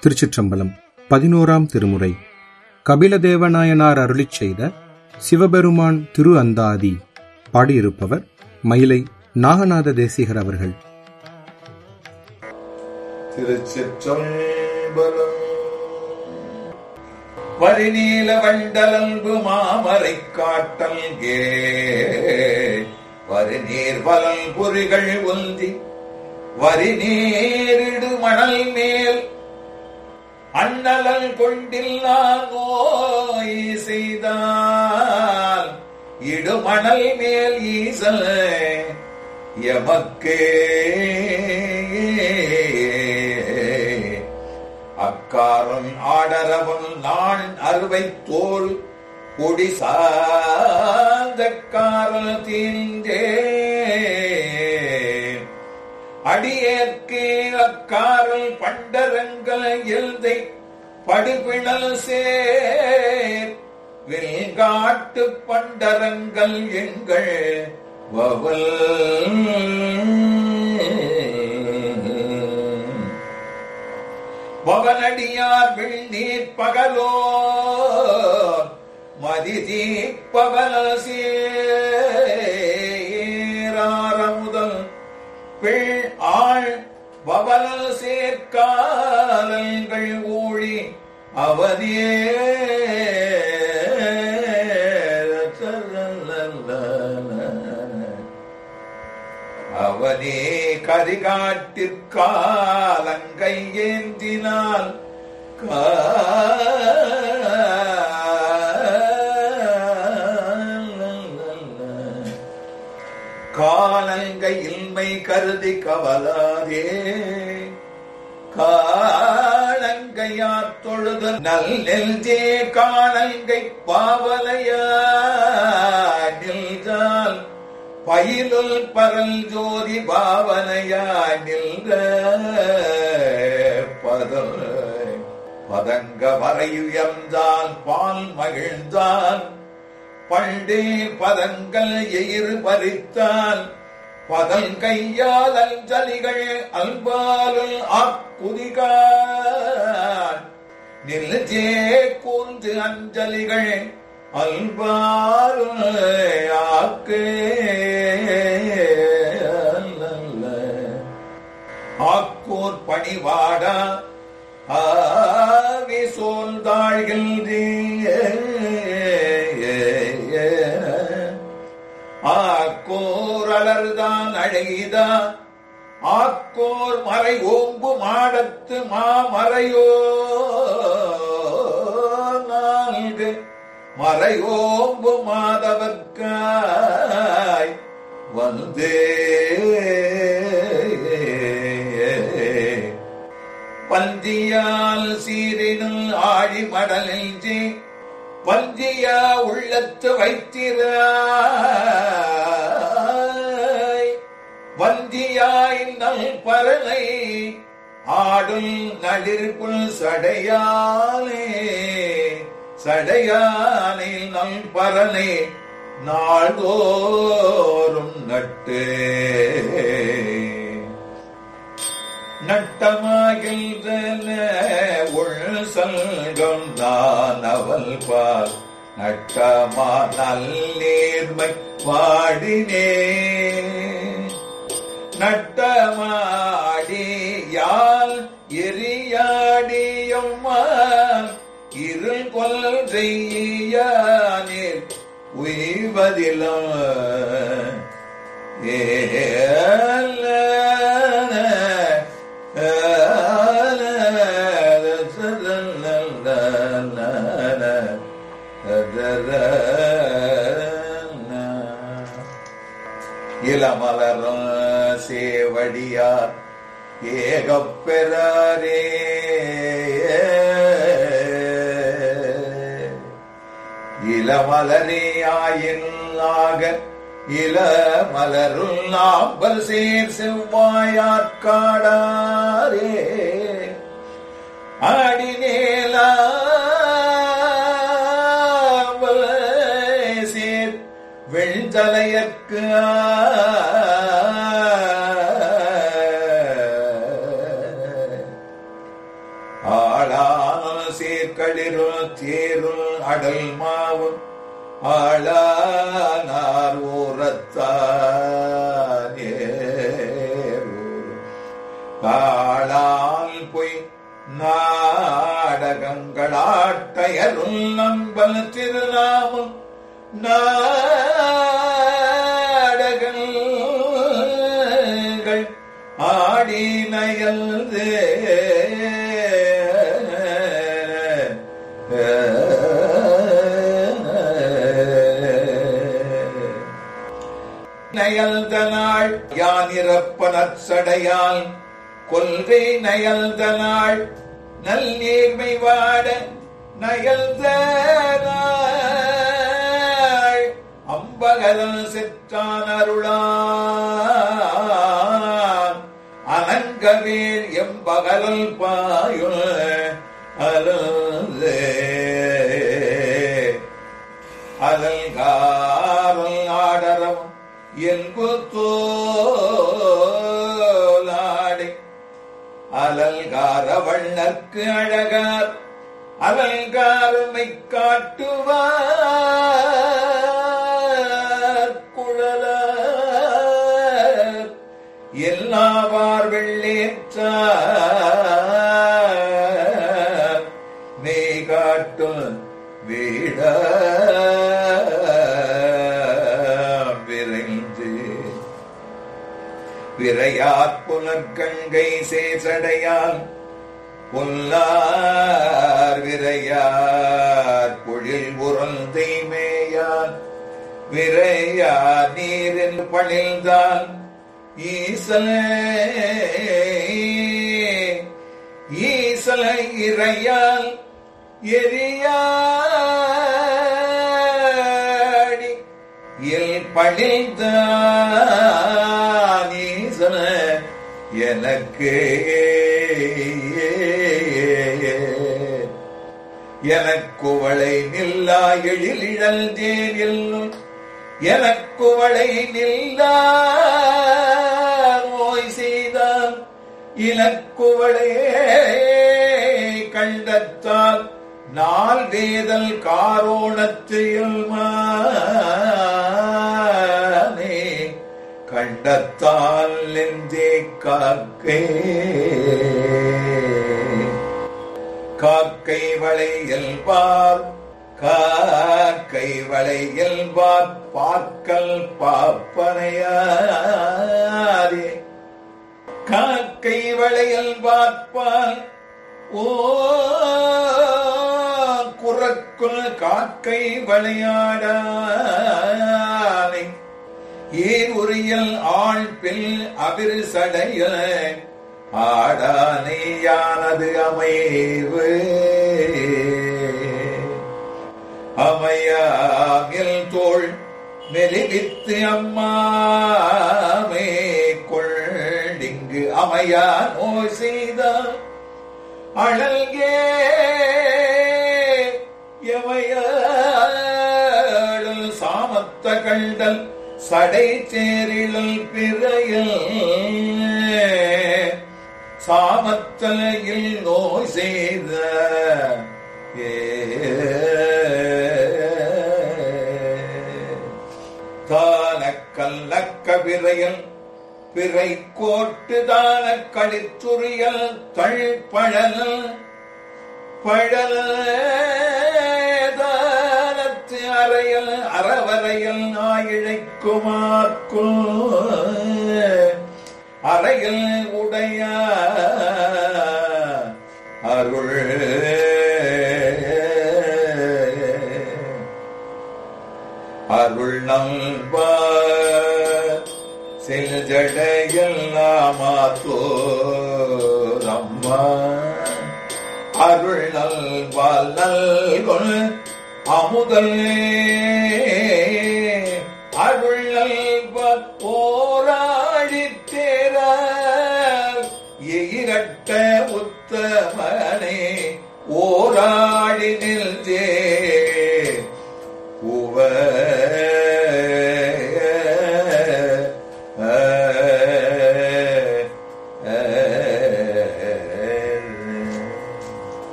திருச்சிற்றம்பலம் பதினோராம் திருமுறை கபிலதேவநாயனார் அருளிச் செய்த சிவபெருமான் திரு அந்தாதி பாடியிருப்பவர் மயிலை நாகநாத தேசிகர் அவர்கள் திருச்சிற்றம்பலம் வரிநீல வண்டலன்பு மாமரை காட்டல்கே வரிநீர் வலல் பொறிகள் ஒந்தி வரிநீரிடு மணல் மேல் அண்ணலல் கொண்டில்லா நோய் செய்தால் இடுமணல் மேல் ஈசல் எமக்கே அக்காரன் ஆடரவன் நான் அறுவை தோல் கொடி சார்ந்த காரல் தீந்தே அடியேற்கே அக்காரல் பண்டரங்கள் எழுதை படுபிணல் சேர் வெல்காட்டு பண்டரங்கள் எங்கள் வவல் பவனடியார் வெள்ளீர் பகலோ மதிதி பவன சேராரமுதல் பெள் ஆள் பவன சேர்க்காலங்கள் ஊழி அவனே அவனே கரிகாட்டிற்காலங்கை ஏந்தினால் காலங்கை இல்மை கருதி கவலாதே காலங்கையார் தொழுது நல் நெல்ஜே காலங்கை பாவலையா நின்றால் பயிலுல் பரல் ஜோதி பாவனையாய் நின்ற பதல் பதங்க வரையுயர்ந்தால் பால் மகிழ்ந்தான் பண்டே பதங்கள் எயிறு பறித்தால் பதல் கையால் அஞ்சலிகள் அல்பாலுள் ஆக்குதிகான் நில்ஜே கூந்து அஞ்சலிகள் அல்பாலுள் ஆக்கே ஆக்கூர் பணிவாடா ஆவி சோழ்ந்தாழ்கின்றே ஆக்கோர் அலர்தான் அழகிதா ஆக்கோர் மறை ஓம்பு மாடத்து மாமறையோ நான்கு மறையோம்பு மாதவர்க்காய் வந்தே பந்தியால் சீரினுள் ஆழி மடலின்றி பந்தியா உள்ளத்து வைத்திராய் வந்தியாய் நல் பரலை ஆடும் நளிர்புல் சடையாலே சடையானை நல் பரலை நாள்தோறும் நட்டு நட்டமாகின்ற உள் சல்கம் தான் அவள் பால் நட்டமா நல்லேர்மை பாடினே நட்டமாடி யால் எரியாடியம்மா இருள் கொல் செய்யானீர் உய்வதிலும் ஏல இளமலரும் சேவடியார் ஏகப்பெறாரே இளமலரே ஆயினாக இளமலருள் நாம்பல் சேர் செவ்வாயாற்காடாரே ஆடினேலா சேர் வெண்தலையற்கு சீர்களிருள் தேருள் அடல் மாவும் ஆளானார் ஊரத்தானே காளால் பொய் நாடகங்களாட்டையருள் நம்பல் திருநாமம் நாடகங்கள் ஆடி நயல்து நயல்த நாள் யானிறப்பனர் சடையால் கொள்கை நயல்த நாள் நல் நேர்மை வாட நயல்த நாள் அம்பகரல் செற்றான் அருளான் அனங்கவேல் எம்பகரல் பாயுள் அருளே அதல்காரல் ஆடரம் என்பு தோலாடி அலல்கார வண்ணர்க்கு அழகார் அலங்காரமை காட்டுவார் குழலார் எல்லாவார் வெள்ளேற்றார் மெய் காட்டும் வீட விரைந்து விரையார் புலற்கங்கை சேசடையால் புல்லார் விரையார் பொழில் உறந்தை மேயார் விரையார் நீரில் பணில்தான் ஈசல ஈசல இறையால் எரியாடி இல் பணில்தான் ஈசல எனக்கு எனக்குவளை நில்லா எழில் இழந்தேன் எல்லும் எனக்குவளை நில்லா நோய் செய்தால் இலக்குவளே கண்டத்தால் நாள் வேதல் காரோணத்தில் மானே கண்டத்தால் நெஞ்சே காக்கே காக்கை வளையல் பார் காக்கை வளையல் பார் பார்க்கல் பாப்பனையாரே காக்கை வளையல் பார்ப்பால் ஓ குறக்குள் காக்கை விளையாடானை ஏன் உரியல் ஆள் பெல் அபிரு சடைய ஆடானை யானது அமைவு அமையாமில் தோள் மெலிவித்து அம்மாமே கொள்ளிங்கு அமையா நோய் செய்தார் அழல்கே எமையாடல் சாமத்த கண்டல் சடை சேரிழல் பிறையல் சாமத்தலையில் நோய் செய்த தான கல்லக்க பிறையல் பிறை கோட்டு தான களித்துரியல் தழ்பழல் பழல் தானத்து அறையல் அறவரையல் ஆயிழைக்குமார்க்கும் அறையல் உடைய அருள் அருள் நம்ப செல்ஜடையில் நாமாத்தோரம்மா அருள் நல்வால் நல்கொள் அமுதல்லே அருள் நல்வால் போராடி தேரார் எயிரட்ட உத்தமனே ஓராடி நில்தே உவ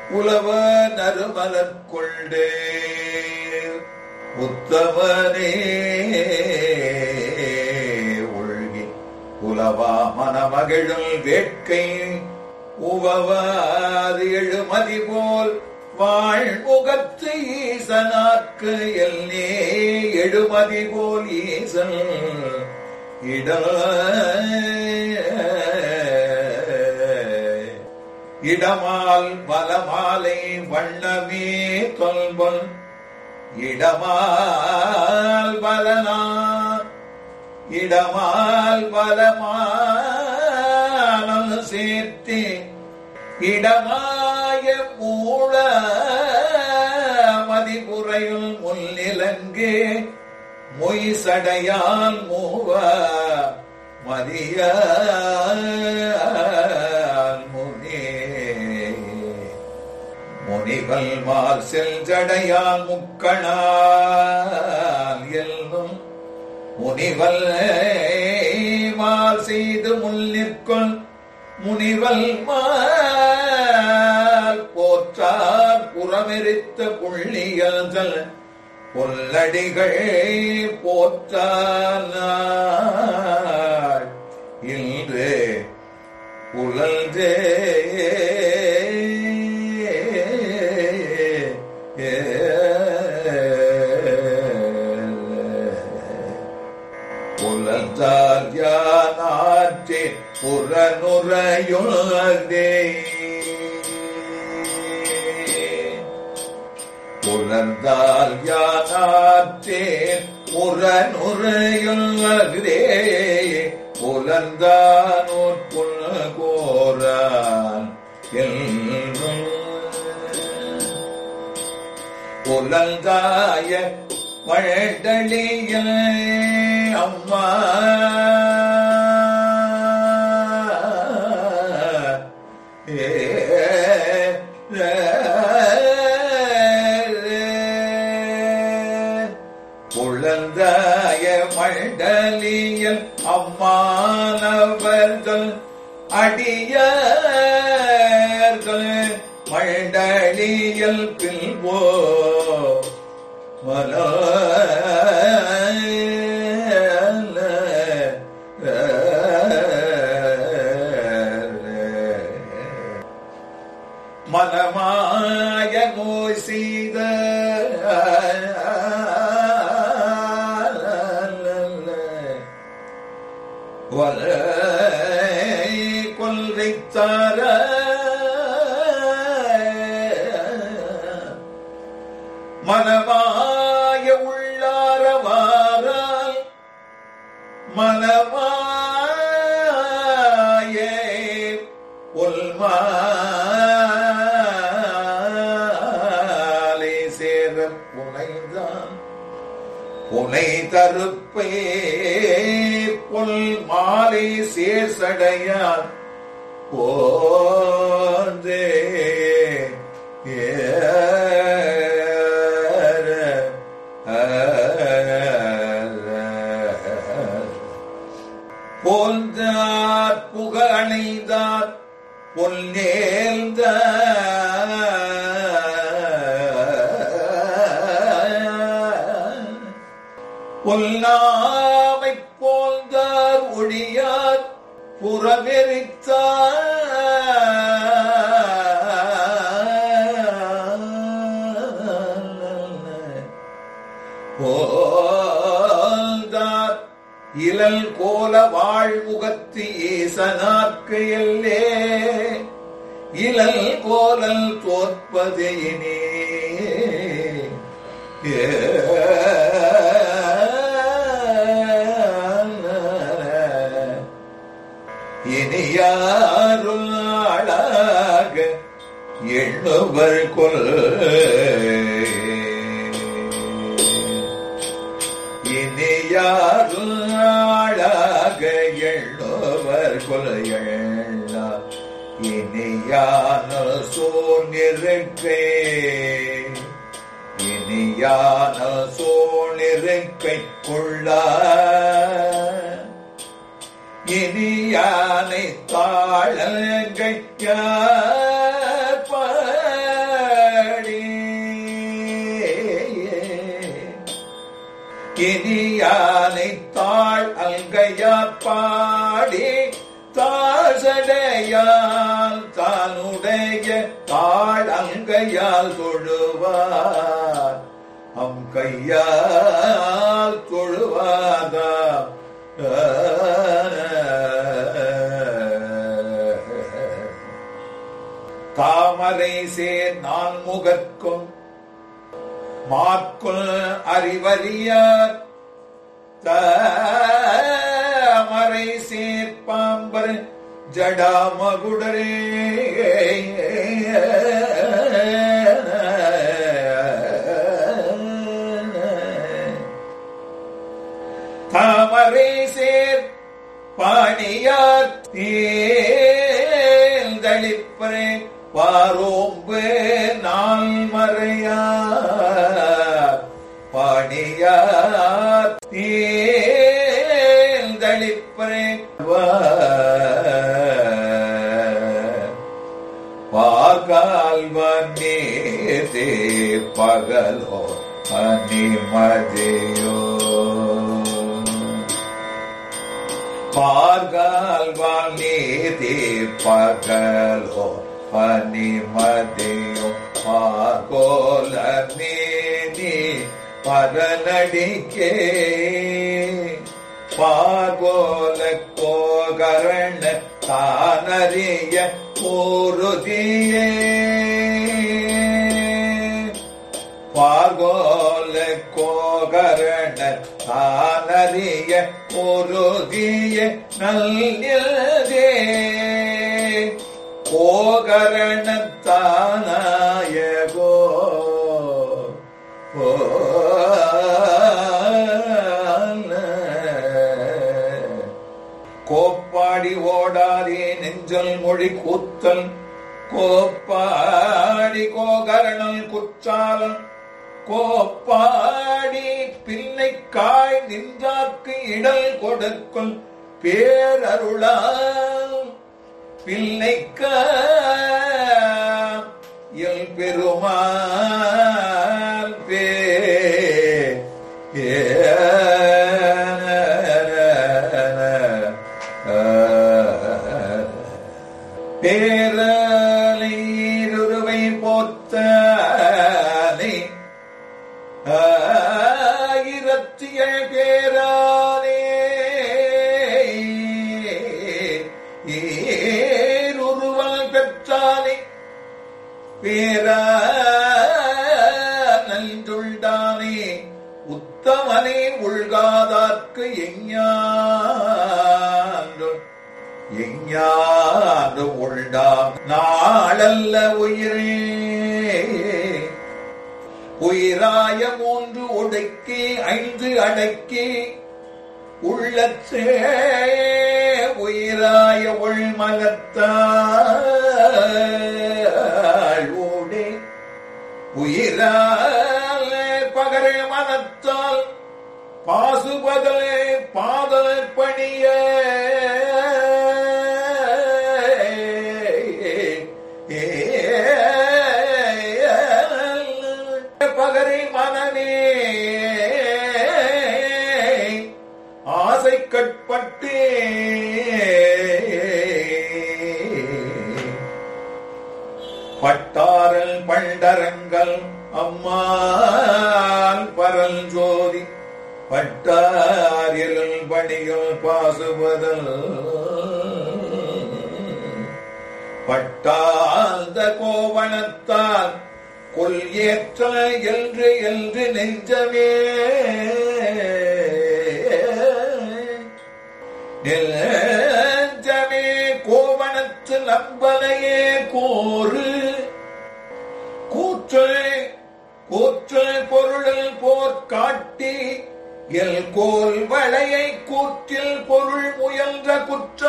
உலவ நறுமலர் கொண்டே உத்தமனே ஒழுகி உலவா மனமகிழும் வேட்கை உவவாது எழுமதி போல் வாழ்முகத்து ஈசனாக்கு எல்லே எழுமதி போல் ஈசன் இட இடமால் பலமாலை வண்ணமே தொல்பொன் இடமால் பலனா இடமால் பலமானம் சேர்த்து இடமாய மூட மதிபுறையும் முன்னிலங்கே மொய் சடையால் மூவ மதிய முனே முனிவல் மால் செல்ஜடையால் முக்கணால் எல்லும் முனிவல் மால் செய்து முன்னிற்கொள் முனிவல் மால் போற்றார் புறமெரித்த புள்ளியல்கள் பொல்லடிகள் போற்றால் இன்று புலல்தே புலந்தால் யானாற்றே புறநுரையுள்ளதே புலந்தால் யானாற்றேன் புறநுரையுள்ளதே புலந்தானோர் புல் கோரான் என்றும் புலந்தாய மழடலிய அம்மா ஏ புலந்தாய மண்டலியல் அம்மானவர்கள் அடியர்கள் மண்டலியல் பில்போ மல மனமாய நோய் செய்த கொல்றைத்தார மனமாய உள்ளாரவாரால் மனமாய உல்மாலை சேர புனைதான் புனை தருப்பே புல் மாலை சேர்சடையான் போந்தே போந்தார் புகழைந்தார் பொன்னேந்த பொல்லாமை போந்தார் ஒழியார் புறவெறித்தார் போந்தார் இளல் கோல வாழ்முகத்து ஈசனாக்கு எல்லே இளல் கோலல் தோற்பது இனே இனியாருள் ஆளாக எண்ணுவர் கொல் இனியாருள் ஆளாக எண்ணுவர் கொல் எண்ணா இனியான சோனிருக்கே இனியான சோனிருக்கை கொள்ள இனியானை தாழங்கை இனியானை தாழ் அல்கையார் பாடி தாசடையால் தானுடைய தாழ் அங்கையால் தொழுவார் அம் கையால் தொழுவாதா தாமரை சேர் நான் முகற்கும் மாற்குள் அறிவறியார் தாமரை சேர்ப்பாம்பர் ஜடாமகுடரே தாமரை சேர் பாணியார் தேர்ந்தளிப்பரே பாரோம்பு நாள் மறையார் பாணியார் தேர்ந்தளிப்பரே பாகால்வன் நீதே பகலோ அனிமதியோ பார்கால்வால் நீதி பகலோ பனிமதியோ பார்கோல நீதி பரநடிக்கே பார்கோல கோகரண தானறிய ஊருதியே பார்கோல கோகரண தானறிய உருதிய நல்லதே கோகரண தானாயகோ கோப்பாடி ஓடாதே நெஞ்சல் மொழி கூத்தல் கோப்பாடி கோகரணல் குற்றாலம் கோப்பாடி பிள்ளைக்காய் நின்றாக்கு இடல் கொடுக்கும் பேரருளால் பிள்ளைக்க எல் பெருமாள் பே பேரலையிருவை போத்தலை ஆயிரத்திய பேரானே ஏருருவல் பெற்றானே பேரா நல்துள்ளானே உத்தமனே உள்காதார்க்கு எஞ்ஞான்று எஞ்ஞான்று உள்டாம் நாளல்ல உயிரே உயிராய மூன்று ஒடுக்கி ஐந்து அடக்கி உள்ளத்தே உயிராய உள்மனத்தாள் ஓடே உயிரால பகர மனத்தால் பாசுபதலே பாதல் பணிய பகரை மனமே ஆசை கட்பட்டு பட்டாரல் பண்டரங்கள் அம்மாள் பரல் ஜோதி பட்டாரில் பணிகள் பாசுபதல் பட்டாந்த கோவணத்தால் கொல் ஏற்ற என்று என்று நெஞ்சமே நெஞ்சமே கோவணத்து நம்பலையே கோரு கூற்று கூற்று பொருளில் போர் காட்டி எல் கோல் வளையை கூற்றில் பொருள் முயன்ற குற்ற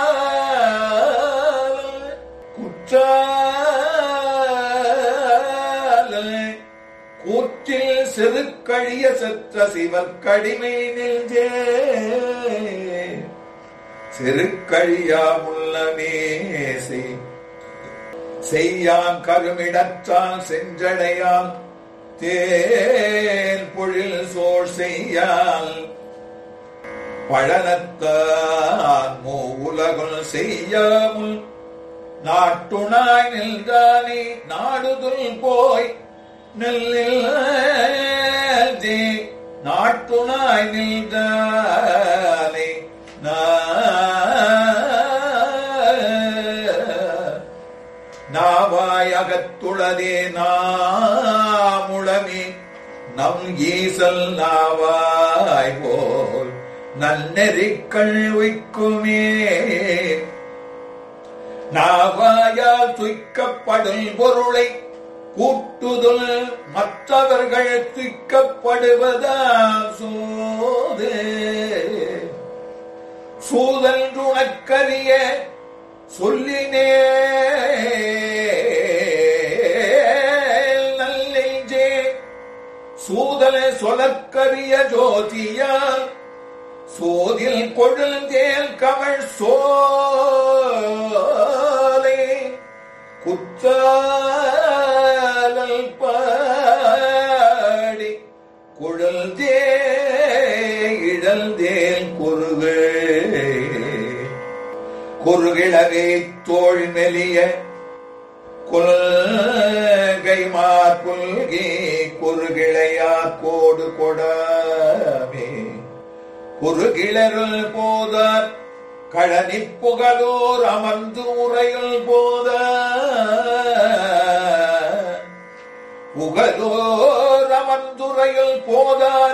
குற்றால கூற்றில் செருக்கழிய செற்ற சிவக்கடிமை நெஞ்சே செருக்கழியா முள்ளமேசை செய்யான் கருமிடற்றான் செஞ்சடையான் தேன் பொழில் சோழ் செய்யால் பழனத்தான் மூ உலகுல் செய்யாமுல் நாட்டுணாய் நின்றானே நாடுதுல் போய் நெல்லில் நாட்டுணாய் நின்றானே நாவாய் அகத்துளதே நாமுளமே நம் ஈசல் நாவாய் போல் நன்னெறிக்கள் வைக்குமே நாவாயால் துய்க்கப்படும் பொருளை கூட்டுதல் மற்றவர்கள் துய்க்கப்படுவதாம் சோது சூதன்றுணக்கரிய சொல்லினே நல்லெஞ்சே சூதல சொலக்கரிய ஜோதியால் சோதில் கொழுந்தேல் கமழ் சோலை குத்தாலல் பாடி குழல்தே இழந்தேல் குறுகு குறுகிழவே தோள் மெலிய கொள்கைமார் புல்கி குறுகிளையார் கோடு கொடாமே குறுகிளருள் போதார் கழனி புகழோர் அமர்ந்து உரையுள் போத புகழோர் அமர்ந்துரையுள் போதார்